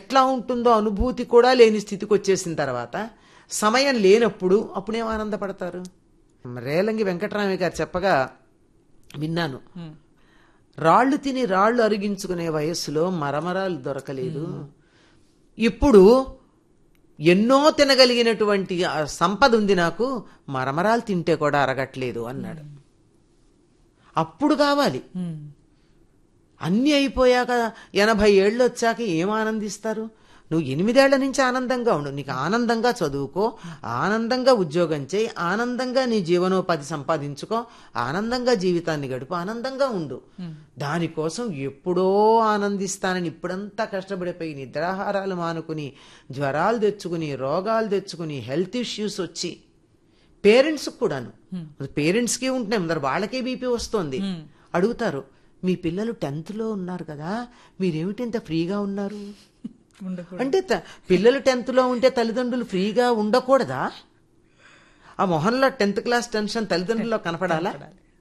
ఎట్లా ఉంటుందో అనుభూతి కూడా లేని స్థితికి వచ్చేసిన తర్వాత సమయం లేనప్పుడు అప్పుడేం ఆనందపడతారు రేలంగి వెంకటరామయ్య గారు చెప్పగా విన్నాను రాళ్ళు తిని రాళ్ళు అరిగించుకునే వయస్సులో మరమరాలు దొరకలేదు ఇప్పుడు ఎన్నో తినగలిగినటువంటి ఆ సంపద ఉంది నాకు మరమరాలు తింటే కూడా అరగట్లేదు అన్నాడు అప్పుడు కావాలి ఉమ్. అన్నీ అయిపోయాక ఎనభై ఏళ్ళు వచ్చాక ఏం ఆనందిస్తారు నువ్వు ఎనిమిదేళ్ల నుంచి ఆనందంగా ఉండు నీకు ఆనందంగా చదువుకో ఆనందంగా ఉద్యోగం చేయి ఆనందంగా నీ జీవనోపాధి సంపాదించుకో ఆనందంగా జీవితాన్ని గడుపు ఆనందంగా ఉండు దానికోసం ఎప్పుడో ఆనందిస్తానని ఇప్పుడంతా కష్టపడిపోయి నిద్రాహారాలు మానుకుని జ్వరాలు తెచ్చుకుని రోగాలు తెచ్చుకుని హెల్త్ ఇష్యూస్ వచ్చి పేరెంట్స్ కూడాను పేరెంట్స్కి ఉంటున్నాయి ముందర వాళ్ళకే బీపీ వస్తుంది అడుగుతారు మీ పిల్లలు టెన్త్ లో ఉన్నారు కదా మీరేమిటి ఇంత ఫ్రీగా ఉన్నారు ఉండకూడదు అంటే త- పిల్లలు టెన్త్ లో ఉంటే తల్లిదండ్రులు ఫ్రీగా ఉండకూడదా ఆ మొహంలో టెన్త్ క్లాస్ టెన్షన్ తల్లిదండ్రుల్లో కనపడాలా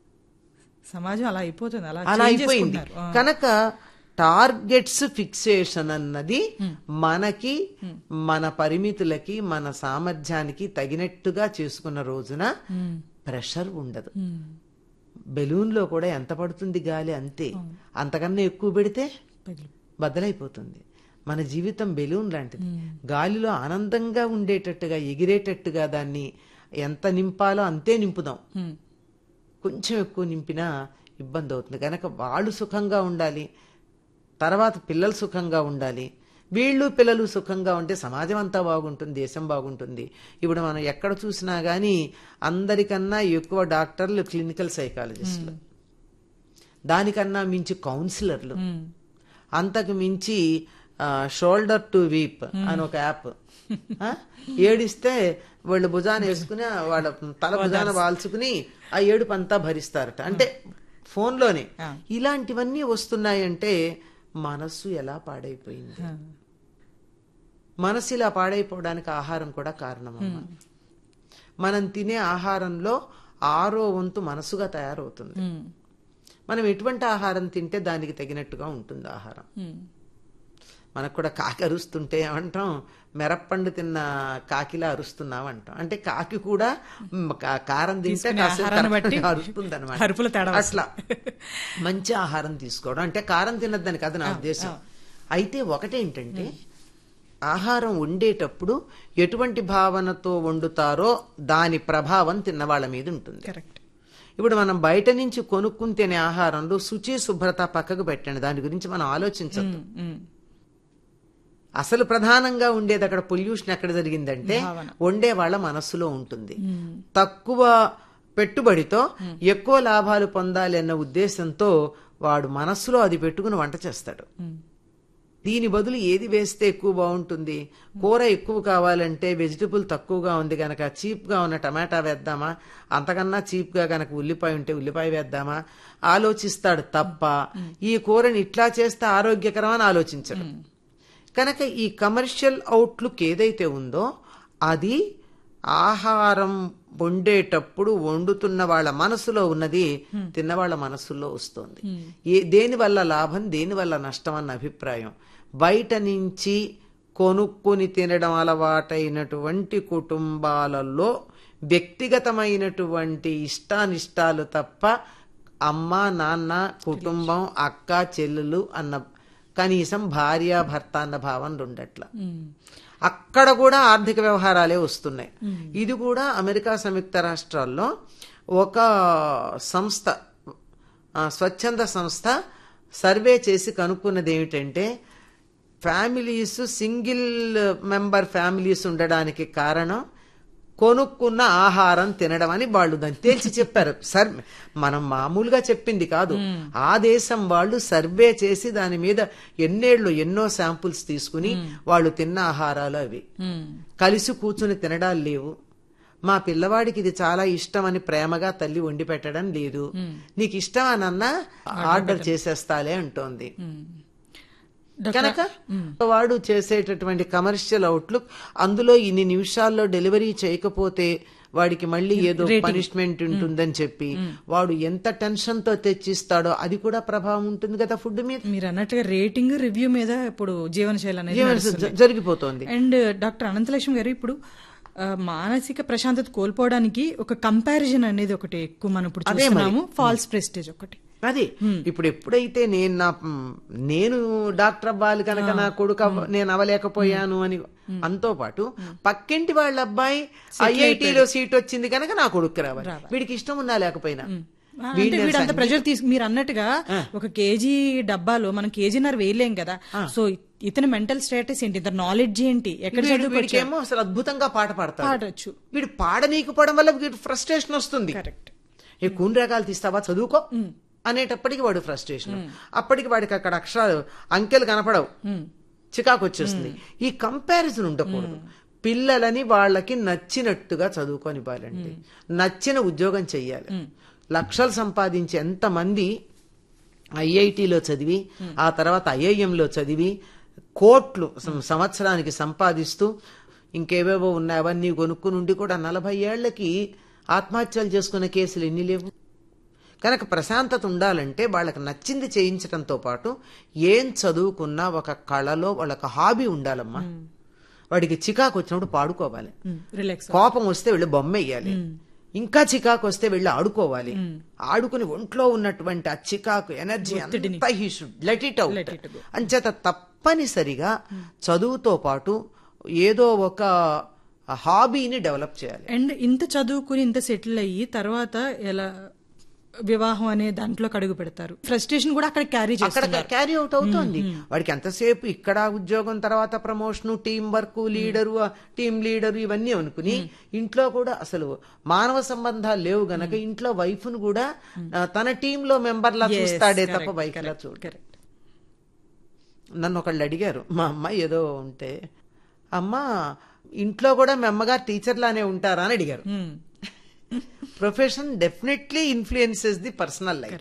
సమాజం అలా అయిపోతుంది అలా అలా change అయిపోయింది చేసుకుంటున్నారు. ఆ. కనుక టార్గెట్స్ ఫిక్సేషన్ అన్నది మనకి మన పరిమితులకి మన సామర్థ్యానికి తగినట్టుగా చేసుకున్న రోజున ప్రెషర్ ఉండదు ఉమ్. బెలూన్లో కూడా ఎంత పడుతుంది గాలి అంతే అంతకన్నా ఎక్కువ పెడితే పగిలి- బద్దలైపోతుంది మన జీవితం బెలూన్ లాంటిది గాలిలో ఆనందంగా ఉండేటట్టుగా ఎగిరేటట్టుగా దాన్ని ఎంత నింపాలో అంతే నింపుదాం ఉమ్. కొంచెం ఎక్కువ నింపినా ఇబ్బంది అవుతుంది కనుక వాళ్ళు సుఖంగా ఉండాలి తర్వాత పిల్లలు సుఖంగా ఉండాలి వీళ్ళు పిల్లలు సుఖంగా ఉంటే సమాజం అంతా బాగుంటుంది దేశం బాగుంటుంది ఇప్పుడు మనం ఎక్కడ చూసినా కానీ అందరికన్నా ఎక్కువ డాక్టర్లు క్లినికల్ సైకాలజిస్టులు దానికన్నా మించి కౌన్సిలర్లు ఉమ్. అంతకు మించి షోల్డర్ టు వీప్ అని ఒక యాప్ ఆ? ఏడిస్తే వాళ్ళు భుజాన వేసుకుని వాళ్ళ తల భుజాన వాల్చుకుని ఆ ఏడుపు అంతా భరిస్తారట అంటే ఫోన్లోనే ఆ. ఇలాంటివన్నీ వస్తున్నాయంటే మనస్సు ఎలా పాడైపోయింది ఆ. మనసు ఇలా పాడైపోవడానికి ఆహారం కూడా కారణమమ్మా మనం తినే ఆహారంలో ఆరో వంతు మనసుగా తయారవుతుంది ఉమ్. మనం ఎటువంటి ఆహారం తింటే దానికి తగినట్టుగా ఉంటుంది ఆహారం ఉమ్. మనకు కూడా కాకి అరుస్తుంటే ఏమంటాం మెరప్పండు తిన్న కాకిలా అరుస్తున్నాం అంటాం అంటే కాకి కూడా మ్, కా- కారం తింటే తీసుకునే కాసేపు ఆహారాన్ని బట్టి అరుస్తుంది అనమాట అరుపుల తేడా అట్లా మంచి ఆహారం తీసుకోవడం అంటే కారం తినద్దని కాదు నా ఉద్దేశం అయితే ఒకటేంటంటే ఆహారం వండేటప్పుడు ఎటువంటి భావనతో వండుతారో దాని ప్రభావం తిన్నవాళ్ళ మీద ఉంటుంది కరెక్ట్ ఇప్పుడు మనం బయట నుంచి కొనుక్కుని తినే ఆహారంలో శుచి శుభ్రత పక్కకు పెట్టండి దాని గురించి మనం ఆలోచించద్దు ఉమ్. ఉమ్. అసలు ప్రధానంగా ఉండేది అక్కడ పొల్యూషన్ ఎక్కడ జరిగిందంటే భావన. వండే వాళ్ళ మనస్సులో ఉంటుంది తక్కువ పెట్టుబడితో ఎక్కువ లాభాలు పొందాలి అన్న ఉద్దేశంతో వాడు మనస్సులో అది పెట్టుకుని వంట చేస్తాడు ఉమ్. దీని బదులు ఏది వేస్తే ఎక్కువ బాగుంటుంది కూర ఎక్కువ కావాలంటే వెజిటబుల్ తక్కువగా ఉంది గనక చీప్ గా ఉన్న టమాటా వేద్దామా అంతకన్నా చీప్ గా గనక ఉల్లిపాయ ఉంటే ఉల్లిపాయ వేద్దామా ఆలోచిస్తాడు తప్ప ఈ కూరని ఇట్లా చేస్తే ఆరోగ్యకరమని ఆలోచించడు కనుక ఈ కమర్షియల్ అవుట్లుక్ ఏదైతే ఉందో అది ఆహారం వండేటప్పుడు వండుతున్న వాళ్ళ మనసులో ఉన్నది తిన్న వాళ్ళ మనసులో వస్తుంది ఏ దేని వల్ల లాభం దేని వల్ల నష్టం అన్న అభిప్రాయం బయట నుంచి కొనుక్కొని తినడం అలవాటైనటువంటి కుటుంబాలలో వ్యక్తిగతమైనటువంటి ఇష్టానిష్టాలు తప్ప అమ్మ నాన్న కుటుంబం అక్క చెల్లెలు అన్న కనీసం భార్య భర్త అన్న భావనలు ఉండట్ల ఉమ్. అక్కడ కూడా ఆర్థిక వ్యవహారాలే వస్తున్నాయి ఇది కూడా అమెరికా సంయుక్త రాష్ట్రాల్లో ఒక సంస్థ ఆ, స్వచ్ఛంద సంస్థ సర్వే చేసి కనుక్కున్నది ఏమిటంటే ఫ్యామిలీస్ సింగిల్ మెంబర్ ఫ్యామిలీస్ ఉండడానికి కారణం కొనుక్కున్న ఆహారం తినడం అని వాళ్ళు దాన్ని తేల్చి చెప్పారు సర్ మనం మామూలుగా చెప్పింది కాదు ఆ దేశం వాళ్ళు సర్వే చేసి దాని మీద ఎన్నేళ్ళు ఎన్నో శాంపుల్స్ తీసుకుని వాళ్ళు తిన్న ఆహారాలు అవి ఉమ్. కలిసి కూర్చుని తినడాలు లేవు మా పిల్లవాడికి ఇది చాలా ఇష్టం అని ప్రేమగా తల్లి వండి పెట్టడం లేదు నీకు ఇష్టం అనన్నా ఆర్డర్ చేసేస్తాలే అంటోంది ఉమ్. కనుక వాడు చేసేటటువంటి కమర్షియల్ అవుట్లుక్ అందులో ఇన్ని నిమిషాల్లో డెలివరీ చేయకపోతే వాడికి మళ్ళీ ఏదో పనిష్మెంట్ ఉంటుందని చెప్పి వాడు ఎంత టెన్షన్ తో తెచ్చిస్తాడో అది కూడా ప్రభావం ఉంటుంది కదా ఫుడ్ మీద మీరు అన్నట్టుగా రేటింగ్ రివ్యూ మీద ఇప్పుడు జీవనశైలి అనేది జీవన నడుస్తుంది. జ- జరిగిపోతోంది అండ్ డాక్టర్ అనంతలక్ష్మి గారు ఇప్పుడు ఆ, మానసిక ప్రశాంతత కోల్పోవడానికి ఒక కంపారిజన్ అనేది ఒకటి ఎక్కువ మనం ఇప్పుడు చూస్తున్నాము ఫాల్స్ ప్రెస్టేజ్ ఒకటి అది ఇప్పుడు ఎప్పుడైతే నేను నా మ్, నేను డాక్టర్ అవ్వాలి కనుక నా కొడుకు అవ్వ- నేను అవ్వలేకపోయాను అని అంతో పాటు పక్కింటి వాళ్ళ అబ్బాయి ఐఐటిలో సీట్ వచ్చింది కనుక నా కొడుకు రావాలి వీడికి ఇష్టం ఉన్నా లేకపోయినా ఆ, అంటే వీడు అంత ప్రెషర్ తీసుకు మీరు అన్నట్టుగా ఒక కేజీ డబ్బాలో మనం కేజీన్నర వేయలేం కదా సో ఇతని మెంటల్ స్టేటస్ ఏంటి ఇతని నాలెడ్జ్ ఏంటి ఎక్కడ వీడి- చదువుకొచ్చాడు వీడికేమో అసలు అద్భుతంగా పాట పాడతాడు పాడొచ్చు వీడు పాడనీకపోవడం వల్ల వీడు ఫ్రస్ట్రేషన్ వస్తుంది కరెక్ట్ ఏ కూని రకాలు తీస్తావా చదువుకో అనేటప్పటికి వాడు ఫ్రస్ట్రేషన్ అప్పటికి వాడికి అక్కడ అక్షరాలు అంకెలు కనపడవు చికాకు వచ్చేస్తుంది ఈ కంపారిజన్ ఉండకూడదు పిల్లలని వాళ్ళకి నచ్చినట్టుగా చదువుకొనివ్వాలండి నచ్చిన ఉద్యోగం చెయ్యాలి లక్షలు సంపాదించి ఎంతమంది ఐఐటిలో చదివి ఆ తర్వాత ఐఐఎంలో చదివి కోట్లు సం- సంవత్సరానికి సంపాదిస్తూ ఇంకేవేవో ఉన్నాయి అవన్నీ కొనుక్కుని ఉండి కూడా నలభై ఏళ్లకి ఆత్మహత్యలు చేసుకునే కేసులు ఎన్ని లేవు కనుక ప్రశాంతత ఉండాలంటే వాళ్ళకి నచ్చింది చేయించడంతో పాటు ఏం చదువుకున్నా ఒక కళలో వాళ్ళకి హాబీ ఉండాలమ్మా వాడికి చికాకు వచ్చినప్పుడు పాడుకోవాలి రిలాక్స్ కోపం వస్తే వెళ్ళి బొమ్మ వేయాలి ఇంకా చికాకు వస్తే వెళ్ళి ఆడుకోవాలి ఆడుకుని ఒంట్లో ఉన్నటువంటి ఆ చికాకు ఎనర్జీ అంతా he should let it out అంచేత తప్పనిసరిగా చదువుతో పాటు ఏదో ఒక హాబీని డెవలప్ చేయాలి అండ్ ఇంత చదువుకుని ఇంత సెటిల్ అయ్యి తర్వాత ఎలా వివాహం అనే దాంట్లోకి అడుగు పెడతారు ఫ్రస్ట్రేషన్ కూడా అక్కడ క్యారీ అక్కడ చేస్తారు క్యారీ అవుట్ అవుతోంది వాడికి ఎంతసేపు ఇక్కడ ఉద్యోగం తర్వాత promotion team work leader team leader ఇవన్నీ అనుకుని ఇంట్లో కూడా అసలు మానవ సంబంధాలు లేవు గనక ఇంట్లో వైఫ్ ను కూడా ఆ, తన టీమ్ లో మెంబర్ లా చూస్తాడే తప్ప వైఫ్ లా చూడు కరెక్ట్ నన్ను ఒకళ్ళు అడిగారు మా అమ్మాయి ఏదో ఉంటే అమ్మ ఇంట్లో కూడా మీ అమ్మగారు టీచర్ లానే ఉంటారా అని అడిగారు profession definitely influences the personal life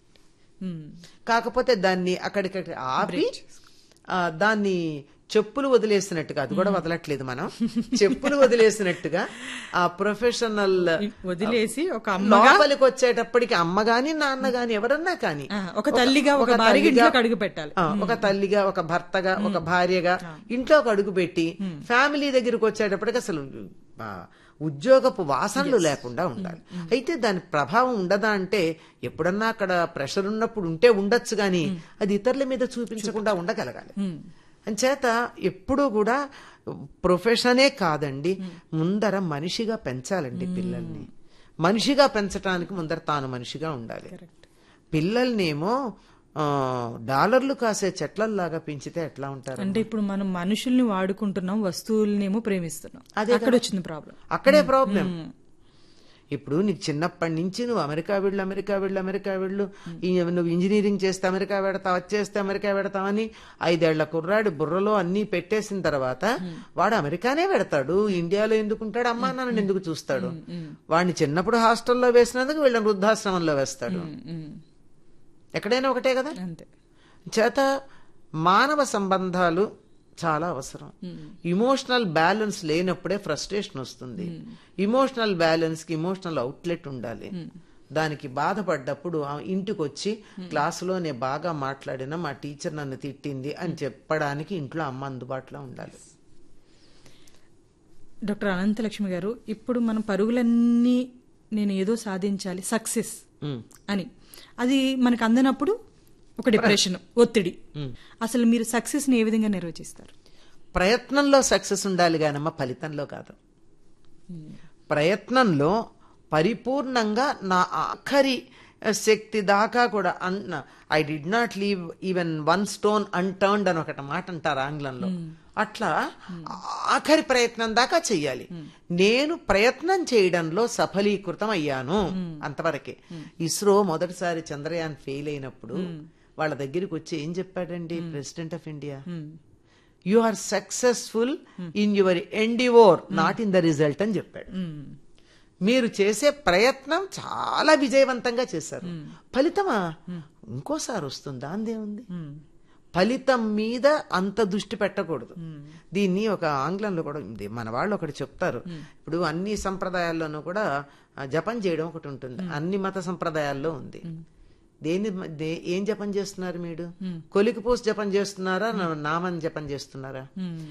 కాకపోతే దాన్ని అక్కడికక్కడ ఆపి ఆ, దాన్ని చెప్పులు వదిలేసినట్టుగా అది కూడా వదలట్లేదు మనం చెప్పులు వదిలేసినట్టుగా ఆ ప్రొఫెషనల్ వదిలేసి ఒక అమ్మగా లోపలికి వచ్చేటప్పటికి అమ్మ గాని నాన్న గాని ఎవరన్నా కానీ ఆ, ఒక తల్లిగా ఒక భార్యగా తల్లిగా- ఇంట్లోకి అడుగు పెట్టాలి ఆ, ఒక తల్లిగా ఒక భర్తగా ఒక భార్యగా ఇంట్లోకి అడుగు పెట్టి ఫ్యామిలీ దగ్గరికి వచ్చేటప్పటికి అసలు ఆ, ఉద్యోగపు వాసనలు లేకుండా ఉండాలి అయితే దాని ప్రభావం ఉండదా అంటే ఎప్పుడన్నా అక్కడ ప్రెషర్ ఉన్నప్పుడు ఉంటే ఉండొచ్చు గాని అది ఇతరుల మీద చూపించకుండా ఉండగలగాలి అంచేత ఎప్పుడూ కూడా ప్రొఫెషనే కాదండి ముందర మనిషిగా పెంచాలండి పిల్లల్ని మనిషిగా పెంచడానికి ముందర తాను మనిషిగా ఉండాలి పిల్లల్నేమో ఆ, డాలర్లు కాసే చెట్లల్లాగా పెంచితే ఎట్లా ఉంటారు అంటే ఇప్పుడు మనం మనుషుల్ని వాడుకుంటున్నాం వస్తువులనేమో ప్రేమిస్తున్నాం అదే అక్కడ వచ్చింది ప్రాబ్లం అక్కడే ప్రాబ్లం ఇప్పుడు నీకు చిన్నప్పటి నుంచి నువ్వు అమెరికా వెళ్ళు అమెరికా వెళ్ళు అమెరికా వెళ్ళు ఈ- నువ్వు ఇంజనీరింగ్ చేస్తే అమెరికా పెడతావు అది చేస్తే అమెరికా పెడతావని ఐదేళ్ల కుర్రాడు బుర్రలో అన్ని పెట్టేసిన తర్వాత వాడు అమెరికానే పెడతాడు ఇండియాలో ఎందుకుంటాడు అమ్మా నాన్న ఎందుకు చూస్తాడు వాడిని చిన్నప్పుడు హాస్టల్లో వేసినందుకు వీళ్ళని వృద్ధాశ్రమంలో వేస్తాడు ఎక్కడైనా ఒకటే కదా అంతే చేత మానవ సంబంధాలు చాలా అవసరం ఇమోషనల్ బ్యాలెన్స్ లేనప్పుడే ఫ్రస్ట్రేషన్ వస్తుంది ఇమోషనల్ బ్యాలెన్స్ కి ఇమోషనల్ అవుట్లెట్ ఉండాలి దానికి బాధపడ్డప్పుడు ఆ ఇంటికి వచ్చి క్లాసులో నేను బాగా మాట్లాడినా మా టీచర్ నన్ను తిట్టింది అని చెప్పడానికి ఇంట్లో అమ్మ అందుబాటులో ఉండాలి డాక్టర్ అనంతలక్ష్మి గారు ఇప్పుడు మనం పరుగులన్నీ నేను ఏదో సాధించాలి సక్సెస్ ఉమ్. అని అది మనకు అందనప్పుడు ఒక డిప్రెషన్ ఒత్తిడి అసలు మీరు సక్సెస్ ని ఏ విధంగా నిర్వచిస్తారు ప్రయత్నంలో సక్సెస్ ఉండాలి గానమ్మ ఫలితంలో కాదు ప్రయత్నంలో పరిపూర్ణంగా నా ఆఖరి శక్తి దాకా కూడా అన్న I did not leave even one stone unturned అని ఒకటి మాట అంటారు ఆంగ్లంలో అట్లా ఆఖరి ప్రయత్నం దాకా చెయ్యాలి నేను ప్రయత్నం చేయడంలో సఫలీకృతం అయ్యాను అంతవరకే ఇస్రో మొదటిసారి చంద్రయాన్ ఫెయిల్ అయినప్పుడు వాళ్ళ దగ్గరికి వచ్చి ఏం చెప్పాడండి president of India you are successful in your endeavour not in the result అని చెప్పాడు మీరు చేసే ప్రయత్నం చాలా విజయవంతంగా చేశారు ఫలితమా ఇంకోసారి వస్తుందా అందేముంది ఫలితం మీద అంత దృష్టి పెట్టకూడదు దీన్ని ఒక ఆంగ్లంలో కూడా ఉంది మన వాళ్ళు ఒకటి చెప్తారు ఇప్పుడు అన్ని సంప్రదాయాల్లోనూ కూడా ఆ, జపం చేయడం ఒకటి ఉంటుంది అన్ని మత సంప్రదాయాల్లో ఉంది దేని దే- ఏం జపం చేస్తున్నారు మీరు కొలికి పోసి జపం చేస్తున్నారా నా- నామం జపం చేస్తున్నారా